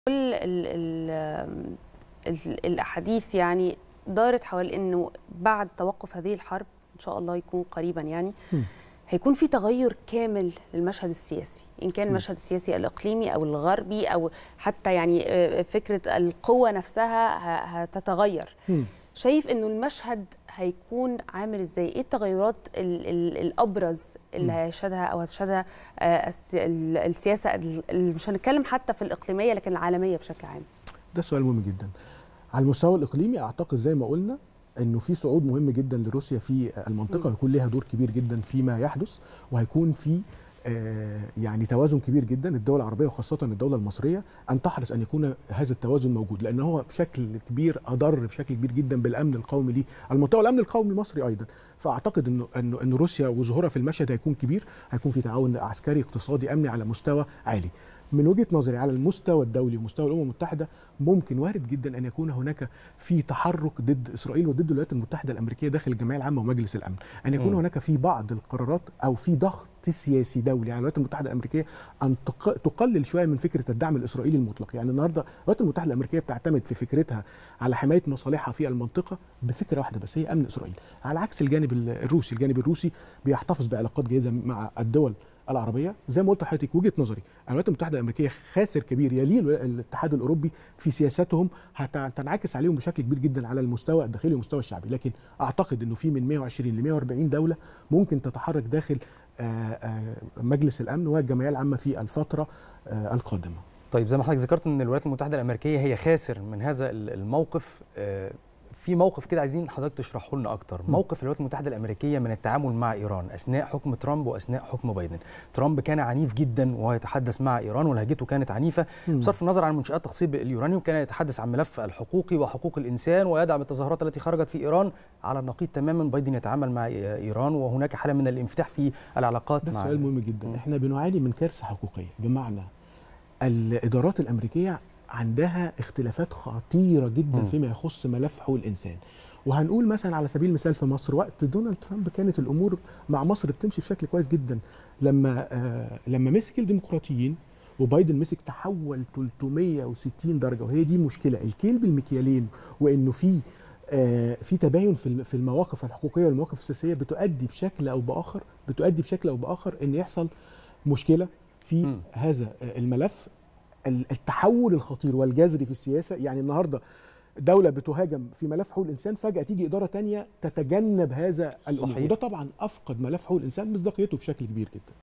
كل ال ال ال الاحاديث يعني دارت حوالي انه بعد توقف هذه الحرب ان شاء الله يكون قريبا يعني مم. هيكون في تغير كامل للمشهد السياسي ان كان المشهد السياسي الاقليمي او الغربي او حتى يعني آه، فكره القوه نفسها ه- هتتغير مم. شايف انه المشهد هيكون عامل ازاي ايه التغيرات ال ال الابرز اللي مم. هيشهدها او هتشهدها آه، الس- ال- السياسه ال- ال- مش هنتكلم حتى في الاقليميه لكن العالميه بشكل عام ده سؤال مهم جدا على المستوى الاقليمي اعتقد زي ما قلنا انه في صعود مهم جدا لروسيا في المنطقه مم. هيكون لها دور كبير جدا فيما يحدث وهيكون في آه، يعني توازن كبير جدا الدول العربيه وخاصه الدوله المصريه ان تحرص ان يكون هذا التوازن موجود لان هو بشكل كبير اضر بشكل كبير جدا بالامن القومي للمنطقه والامن القومي المصري ايضا فاعتقد انه انه ان روسيا وظهورها في المشهد هيكون كبير هيكون في تعاون عسكري اقتصادي امني على مستوى عالي من وجهه نظري على المستوى الدولي ومستوى الامم المتحده ممكن وارد جدا ان يكون هناك في تحرك ضد اسرائيل وضد الولايات المتحده الامريكيه داخل الجمعيه العامه ومجلس الامن ان يكون مم. هناك في بعض القرارات او في ضغط سياسي دولي على الولايات المتحده الامريكيه ان تق- تقلل شويه من فكره الدعم الاسرائيلي المطلق يعني النهارده الولايات المتحده الامريكيه بتعتمد في فكرتها على حمايه مصالحها في المنطقه بفكره واحده بس هي امن اسرائيل على عكس الجانب ال- الروسي الجانب الروسي بيحتفظ بعلاقات جيده مع الدول العربيه زي ما قلت لحضرتك وجهه نظري الولايات المتحده الامريكيه خاسر كبير يليه الو- الاتحاد الاوروبي في سياساتهم هتنعكس عليهم بشكل كبير جدا على المستوى الداخلي والمستوى الشعبي لكن اعتقد انه في من 120 ل 140 دوله ممكن تتحرك داخل آه، آه، مجلس الامن والجمعيه العامه في الفتره آه، القادمه طيب زي ما حضرتك ذكرت ان الولايات المتحده الامريكيه هي خاسر من هذا ال- الموقف آه، في موقف كده عايزين حضرتك تشرحه لنا اكتر م. موقف الولايات المتحده الامريكيه من التعامل مع ايران اثناء حكم ترامب واثناء حكم بايدن ترامب كان عنيف جدا وهو يتحدث مع ايران ولهجته كانت عنيفه مم. بصرف النظر عن منشات تخصيب اليورانيوم كان يتحدث عن ملف الحقوقي وحقوق الانسان ويدعم التظاهرات التي خرجت في ايران على النقيض تماما بايدن يتعامل مع ايران وهناك حاله من الانفتاح في العلاقات ده مع سؤال مهم جدا مم. احنا بنعاني من كارثه حقوقيه بمعنى الادارات الامريكيه عندها اختلافات خطيره جدا مم. فيما يخص ملف حقوق الانسان وهنقول مثلا على سبيل المثال في مصر وقت دونالد ترامب كانت الامور مع مصر بتمشي بشكل كويس جدا لما آه لما مسك الديمقراطيين وبايدن مسك تحول 360 درجه وهي دي مشكله الكيل بالمكيالين وانه في آه، في تباين في الم- في المواقف الحقوقيه والمواقف السياسيه بتؤدي بشكل او باخر بتؤدي بشكل او باخر ان يحصل مشكله في مم. هذا آه، الملف ال- التحول الخطير والجذري في السياسه يعني النهارده دولة بتهاجم في ملف حقوق الإنسان فجأة تيجي إدارة تانية تتجنب هذا الأمور صحيح. وده طبعا أفقد ملف حقوق الإنسان مصداقيته بشكل كبير جدا